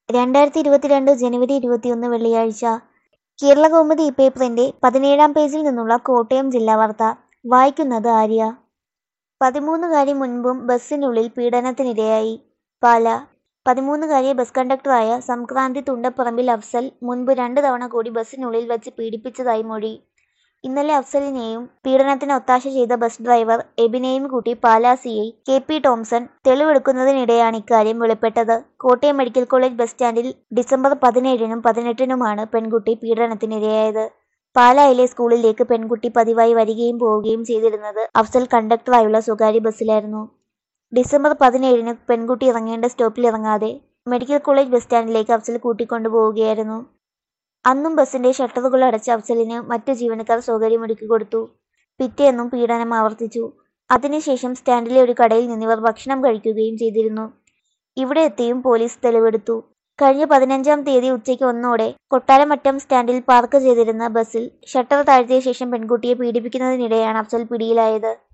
രണ്ടായിരത്തി ഇരുപത്തിരണ്ട് ജനുവരി ഇരുപത്തിയൊന്ന് വെള്ളിയാഴ്ച കേരളകൗമുദി പേപ്പറിന്റെ പതിനേഴാം പേജിൽ നിന്നുള്ള കോട്ടയം ജില്ലാ വാർത്ത വായിക്കുന്നത് ആര്യ പതിമൂന്നുകാരി മുൻപും ബസ്സിനുള്ളിൽ പീഡനത്തിനിരയായി പാല പതിമൂന്നുകാരിയെ ബസ് കണ്ടക്ടറായ സംക്രാന്തി തുണ്ടപ്പറമ്പിൽ അഫ്സൽ മുൻപ് രണ്ട് തവണ കൂടി ബസ്സിനുള്ളിൽ വച്ച് പീഡിപ്പിച്ചതായി മൊഴി ഇന്നലെ അഫ്സലിനെയും പീഡനത്തിന് ഒത്താശ ചെയ്ത ബസ് ഡ്രൈവർ എബിനെയും കൂട്ടി Pala C I K P Tomson തെളിവെടുക്കുന്നതിനിടെയാണ് ഇക്കാര്യം വെളിപ്പെട്ടത് കോട്ടയം മെഡിക്കൽ കോളേജ് ബസ് സ്റ്റാൻഡിൽ ഡിസംബർ പതിനേഴിനും പതിനെട്ടിനുമാണ് പെൺകുട്ടി പീഡനത്തിനിരയായത് പാലായിലെ സ്കൂളിലേക്ക് പെൺകുട്ടി പതിവായി വരികയും പോവുകയും ചെയ്തിരുന്നത് അഫ്സൽ കണ്ടക്ടറായുള്ള സ്വകാര്യ ബസ്സിലായിരുന്നു ഡിസംബർ പതിനേഴിന് പെൺകുട്ടി ഇറങ്ങേണ്ട സ്റ്റോപ്പിൽ ഇറങ്ങാതെ മെഡിക്കൽ കോളേജ് ബസ് സ്റ്റാൻഡിലേക്ക് അഫ്സൽ കൂട്ടിക്കൊണ്ടുപോവുകയായിരുന്നു അന്നും ബസിന്റെ ഷട്ടറുകൾ അടച്ച അഫ്സലിന് മറ്റു ജീവനക്കാർ സൗകര്യമൊരുക്കി കൊടുത്തു പിറ്റേന്നും പീഡനം ആവർത്തിച്ചു അതിനുശേഷം സ്റ്റാൻഡിലെ ഒരു കടയിൽ നിന്നിവർ ഭക്ഷണം കഴിക്കുകയും ചെയ്തിരുന്നു ഇവിടെ എത്തിയും പോലീസ് തെളിവെടുത്തു കഴിഞ്ഞ പതിനഞ്ചാം തീയതി ഉച്ചയ്ക്ക് ഒന്നോടെ കൊട്ടാരമറ്റം സ്റ്റാൻഡിൽ പാർക്ക് ചെയ്തിരുന്ന ബസ്സിൽ ഷട്ടർ താഴ്ത്തിയ ശേഷം പെൺകുട്ടിയെ പീഡിപ്പിക്കുന്നതിനിടെയാണ് അഫ്സൽ പിടിയിലായത്